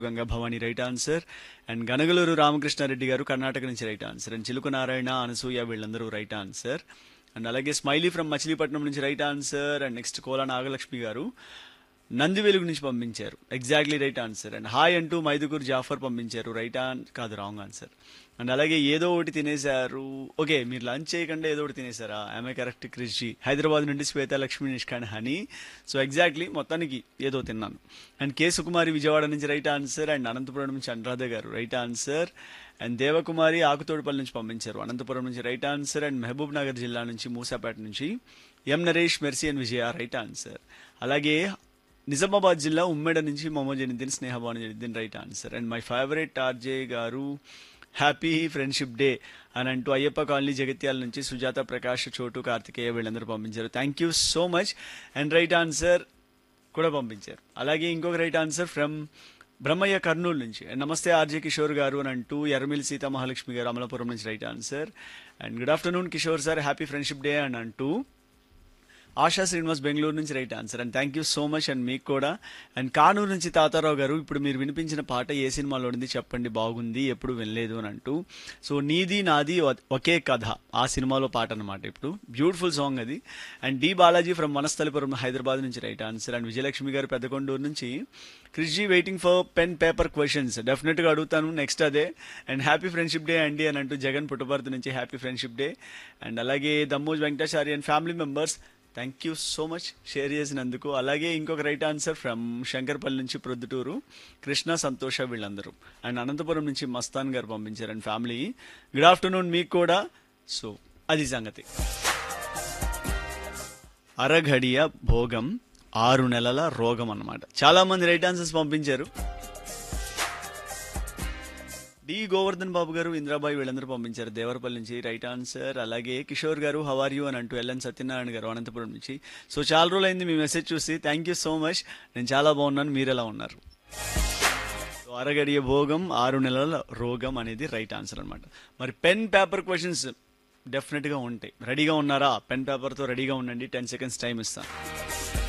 Ganga Bhavani right answer and Ganagaluru Ramakrishna Reddy గారు కర్ణాటక నుంచి right answer and చిలుక నారాయణ అనసూయ వీళ్ళందరూ రైట్ ఆన్సర్ అండ్ అలాగే స్మైలీ ఫ్రమ్ మచిలీపట్నం నుంచి right answer and next Kola Nagalakshmi గారు నంది వెలుగు నుంచి పంపించారు exactly right answer and hi అంటూ మైదుగురు జాఫర్ పంపించారు రైట్ ఆన్ కాదు రాంగ్ ఆన్సర్ అండ్ అలాగే ఏదో ఒకటి తినేశారు ఓకే మీరు లంచ్ చేయకుండా ఏదో ఒకటి తినేశారా ఆమె కరెక్ట్ క్రిషి హైదరాబాద్ నుండి శ్వేత లక్ష్మి నిష్కాన్ హనీ సో ఎగ్జాక్ట్లీ మొత్తానికి ఏదో తిన్నాను అండ్ కే సుకుమారి విజయవాడ నుంచి రైట్ ఆన్సర్ అండ్ అనంతపురం నుంచి అనురాధ గారు right answer and Devakumari Akutodupalli నుంచి పంపించారు అనంతపురం నుంచి right answer and Mahabub Nagar జిల్లా నుంచి మూసాపేట నుంచి M Naresh Mercy and Vijaya right answer అలాగే నిజామాబాద్ జిల్లా ఉమ్మెడ నుంచి Mohammad Janiddin Snehabhanu Janiddin right answer and my favourite RJ గారు హ్యాపీ ఫ్రెండ్షిప్ డే అని అంటూ అయ్యప్ప కాలనీ జగిత్యాల నుంచి సుజాత ప్రకాష్ చోటు కార్తికేయ వీళ్ళందరూ పంపించారు thank you so much and right answer కూడా పంపించారు అలాగే ఇంకొక right answer from Brahmayya Kurnool నుంచి అండ్ నమస్తే ఆర్జే కిషోర్ గారు అని అంటూ ఎర్రమిల్ సీతా మహాలక్ష్మి గారు అమలాపురం నుంచి right answer and good afternoon Kishore sir happy friendship day అని అంటూ ఆశా శ్రీనివాస్ బెంగళూరు నుంచి right answer and thank you so much and మీకు కూడా అండ్ కానూరు నుంచి తాతారావు గారు ఇప్పుడు మీరు వినిపించిన పాట ఏ సినిమాలో ఉంది చెప్పండి బాగుంది ఎప్పుడు వినలేదు అని అంటూ సో నీది నాది ఒ- ఒకే కథ ఆ సినిమాలో పాట అనమాట ఇప్పుడు బ్యూటిఫుల్ సాంగ్ అది and D Balaji from Vanasthalipuram Hyderabad నుంచి రైట్ ఆన్సర్ అండ్ విజయలక్ష్మి గారు పెద్దకొండూరు నుంచి Krishji waiting for pen paper questions డెఫినెట్గా అడుగుతాను నెక్స్ట్ అదే అండ్ హ్యాపీ ఫ్రెండ్షిప్ డే అండి అని అంటూ జగన్ పుట్టపర్తి నుంచి హ్యాపీ ఫ్రెండ్షిప్ డే అండ్ అలాగే Dammoj Venkatachari and family members thank you so much share చేసినందుకు అలాగే ఇంకొక రైట్ ఆన్సర్ ఫ్రమ్ శంకర్పల్లి నుంచి ప్రొద్దుటూరు కృష్ణ సంతోష వీళ్ళందరూ అండ్ అనంతపురం నుంచి మస్తాన్ గారు పంపించారు అండ్ ఫ్యామిలీ గుడ్ ఆఫ్టర్నూన్ మీకు కూడా సో అది సంగతి అరఘడియ భోగం ఆరు నెలల రోగం అన్నమాట చాలా మంది రైట్ ఆన్సర్స్ పంపించారు డి గోవర్ధన్ బాబు గారు ఇంద్రాబాయి వీళ్ళందరూ పంపించారు దేవరపల్లి నుంచి రైట్ ఆన్సర్ అలాగే కిషోర్ గారు హవార్ యూ అని అంటూ ఎల్ఎన్ సత్యనారాయణ గారు అనంతపురం నుంచి సో చాలా రోజులు అయింది మీ మెసేజ్ చూసి థ్యాంక్ యూ సో మచ్ నేను చాలా బాగున్నాను మీరు ఎలా ఉన్నారు సో అరగడియ భోగం ఆరు నెలల రోగం అనేది రైట్ ఆన్సర్ అనమాట మరి పెన్ పేపర్ క్వశ్చన్స్ డెఫినెట్గా ఉంటాయి రెడీగా ఉన్నారా పెన్ పేపర్తో రెడీగా ఉండండి టెన్ సెకండ్స్ టైం ఇస్తాను